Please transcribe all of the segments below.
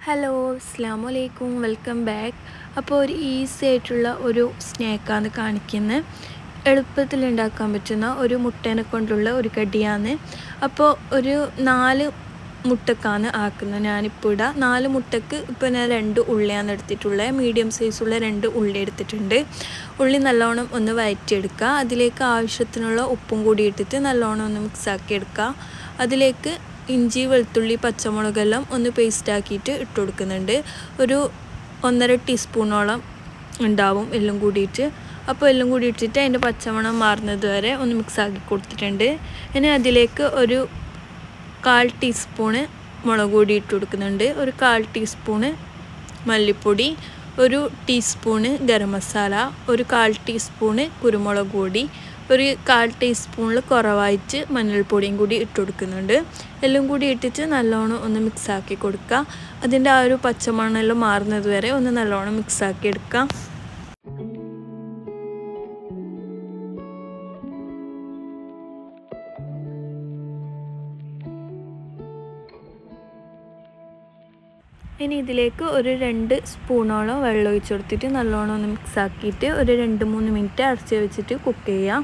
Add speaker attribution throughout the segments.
Speaker 1: hello അസ്സാം വലൈക്കും welcome back അപ്പോൾ ഒരു ഈസി ആയിട്ടുള്ള ഒരു സ്നാക്കാണ് കാണിക്കുന്നത് എളുപ്പത്തിൽ ഉണ്ടാക്കാൻ പറ്റുന്ന ഒരു മുട്ടേനെ കൊണ്ടുള്ള ഒരു കടിയാണ് അപ്പോൾ ഒരു നാല് മുട്ടക്കാണ് ആക്കുന്നത് ഞാനിപ്പോൾ ഇടാം നാല് മുട്ടക്ക് ഇപ്പോൾ ഞാൻ രണ്ട് ഉള്ളിയാണ് എടുത്തിട്ടുള്ളത് മീഡിയം സൈസുള്ള രണ്ട് ഉള്ളി എടുത്തിട്ടുണ്ട് ഉള്ളി നല്ലോണം ഒന്ന് വയറ്റിയെടുക്കുക അതിലേക്ക് ആവശ്യത്തിനുള്ള ഉപ്പും കൂടി ഇട്ടിട്ട് നല്ലോണം ഒന്ന് മിക്സാക്കി എടുക്കുക അതിലേക്ക് ഇഞ്ചി വെളുത്തുള്ളി പച്ചമുളകെല്ലാം ഒന്ന് പേസ്റ്റ് ആക്കിയിട്ട് ഇട്ട് കൊടുക്കുന്നുണ്ട് ഒരു ഒന്നര ടീസ്പൂണോളം ഉണ്ടാവും എല്ലാം കൂടിയിട്ട് അപ്പോൾ എല്ലാം കൂടി ഇട്ടിട്ട് അതിൻ്റെ പച്ചമണം മാറുന്നത് വരെ ഒന്ന് മിക്സ് ആക്കി കൊടുത്തിട്ടുണ്ട് ഇനി അതിലേക്ക് ഒരു കാൽ ടീസ്പൂണ് മുളക് പൊടി ഇട്ട് കൊടുക്കുന്നുണ്ട് ഒരു കാൽ ടീസ്പൂണ് മല്ലിപ്പൊടി ഒരു ടീസ്പൂണ് ഗരം മസാല ഒരു കാൽ ടീസ്പൂണ് കുരുമുളക് പൊടി ഒരു കാൽ ടീസ്പൂണിൽ കുറവായിട്ട് മഞ്ഞൾപ്പൊടിയും കൂടി ഇട്ട് കൊടുക്കുന്നുണ്ട് എല്ലാം കൂടി ഇട്ടിട്ട് നല്ലോണം ഒന്ന് മിക്സാക്കി കൊടുക്കുക അതിൻ്റെ ആ ഒരു പച്ചമണ്ണെല്ലാം മാറുന്നത് വരെ ഒന്ന് നല്ലോണം മിക്സാക്കി എടുക്കാം ഇനി ഇതിലേക്ക് ഒരു രണ്ട് സ്പൂണോളം വെള്ളം ഒഴിച്ച് കൊടുത്തിട്ട് നല്ലോണം ഒന്ന് മിക്സ് ആക്കിയിട്ട് ഒരു രണ്ട് മൂന്ന് മിനിറ്റ് അടച്ച് വെച്ചിട്ട് കുക്ക് ചെയ്യാം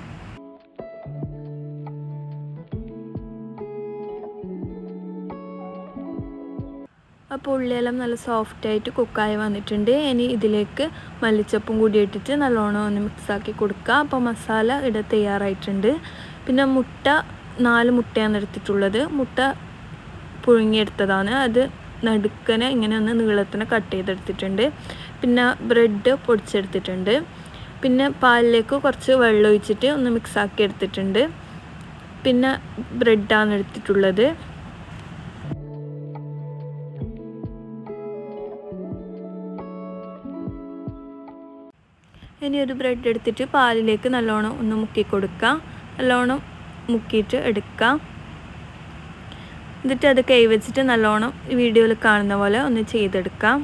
Speaker 1: അപ്പോൾ ഉള്ളിയെല്ലാം നല്ല സോഫ്റ്റായിട്ട് കുക്കായി വന്നിട്ടുണ്ട് ഇനി ഇതിലേക്ക് മല്ലിച്ചപ്പും കൂടി ഇട്ടിട്ട് നല്ലോണം ഒന്ന് മിക്സാക്കി കൊടുക്കുക അപ്പോൾ മസാല ഇവിടെ തയ്യാറായിട്ടുണ്ട് പിന്നെ മുട്ട നാല് മുട്ടയാണ് എടുത്തിട്ടുള്ളത് മുട്ട പുഴുങ്ങിയെടുത്തതാണ് അത് നടുക്കനെ ഇങ്ങനെ ഒന്ന് നീളത്തിന് കട്ട് ചെയ്തെടുത്തിട്ടുണ്ട് പിന്നെ ബ്രെഡ് പൊടിച്ചെടുത്തിട്ടുണ്ട് പിന്നെ പാലിലേക്ക് കുറച്ച് വെള്ളം ഒഴിച്ചിട്ട് ഒന്ന് മിക്സാക്കി എടുത്തിട്ടുണ്ട് പിന്നെ ബ്രെഡാണ് എടുത്തിട്ടുള്ളത് ഇനി ഒരു ബ്രെഡ് എടുത്തിട്ട് പാലിലേക്ക് നല്ലോണം ഒന്ന് മുക്കി കൊടുക്കുക നല്ലോണം മുക്കിയിട്ട് എടുക്കാം എന്നിട്ട് അത് കൈ വെച്ചിട്ട് നല്ലോണം വീഡിയോയിൽ കാണുന്ന പോലെ ഒന്ന് ചെയ്തെടുക്കാം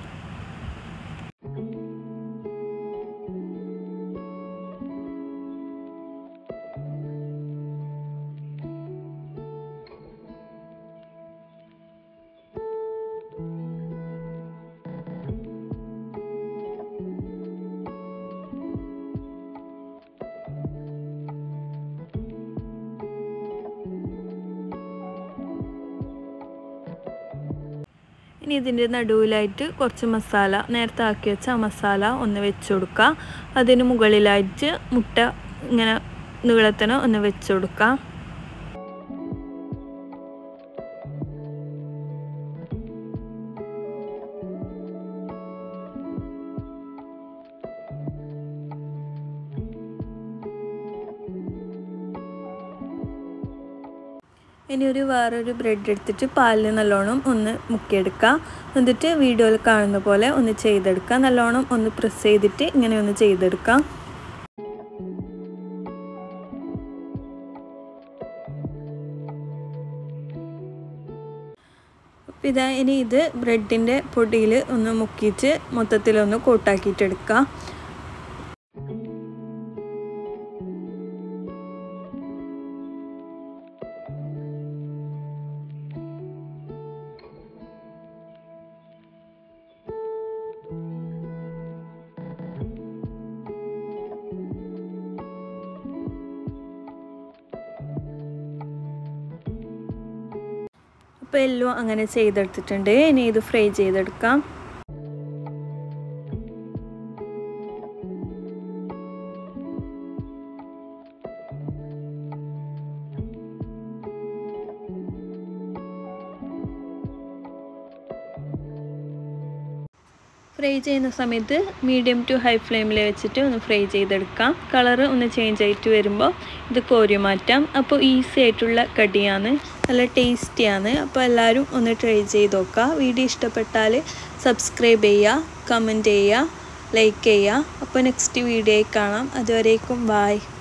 Speaker 1: ഇനി ഇതിൻ്റെ നടുവിലായിട്ട് കുറച്ച് മസാല നേരത്തെ ആക്കി വെച്ച ആ മസാല ഒന്ന് വെച്ച് കൊടുക്കുക അതിന് മുകളിലായിട്ട് മുട്ട ഇങ്ങനെ നീളത്തിന് ഒന്ന് വെച്ച് കൊടുക്കുക ഇനി ഒരു വേറൊരു ബ്രെഡ് എടുത്തിട്ട് പാലിൽ നല്ലോണം ഒന്ന് മുക്കിയെടുക്കുക എന്നിട്ട് വീഡിയോയിൽ കാണുന്ന പോലെ ഒന്ന് ചെയ്തെടുക്കുക നല്ലോണം ഒന്ന് പ്രസ് ചെയ്തിട്ട് ഇങ്ങനെ ഒന്ന് ചെയ്തെടുക്കാം അപ്പോൾ ഇതാ ഇനി ഇത് ബ്രെഡിൻ്റെ പൊടിയിൽ ഒന്ന് മുക്കിയിട്ട് മൊത്തത്തിലൊന്ന് കോട്ടാക്കിയിട്ടെടുക്കുക അപ്പോൾ എല്ലാം അങ്ങനെ ചെയ്തെടുത്തിട്ടുണ്ട് ഇനി ഇത് ഫ്രൈ ചെയ്തെടുക്കാം ഫ്രൈ ചെയ്യുന്ന സമയത്ത് മീഡിയം ടു ഹൈ ഫ്ലെയിമിൽ വെച്ചിട്ട് ഒന്ന് ഫ്രൈ ചെയ്തെടുക്കാം കളറ് ഒന്ന് ചേഞ്ച് ആയിട്ട് വരുമ്പോൾ ഇത് കോരി മാറ്റാം അപ്പോൾ ഈസി ആയിട്ടുള്ള കടിയാണ് നല്ല ടേസ്റ്റിയാണ് അപ്പോൾ എല്ലാവരും ഒന്ന് ട്രൈ ചെയ്ത് നോക്കുക വീഡിയോ ഇഷ്ടപ്പെട്ടാൽ സബ്സ്ക്രൈബ് ചെയ്യുക കമൻറ്റ് ചെയ്യുക ലൈക്ക് ചെയ്യുക അപ്പോൾ നെക്സ്റ്റ് വീഡിയോയിൽ കാണാം അതുവരേക്കും ബായ്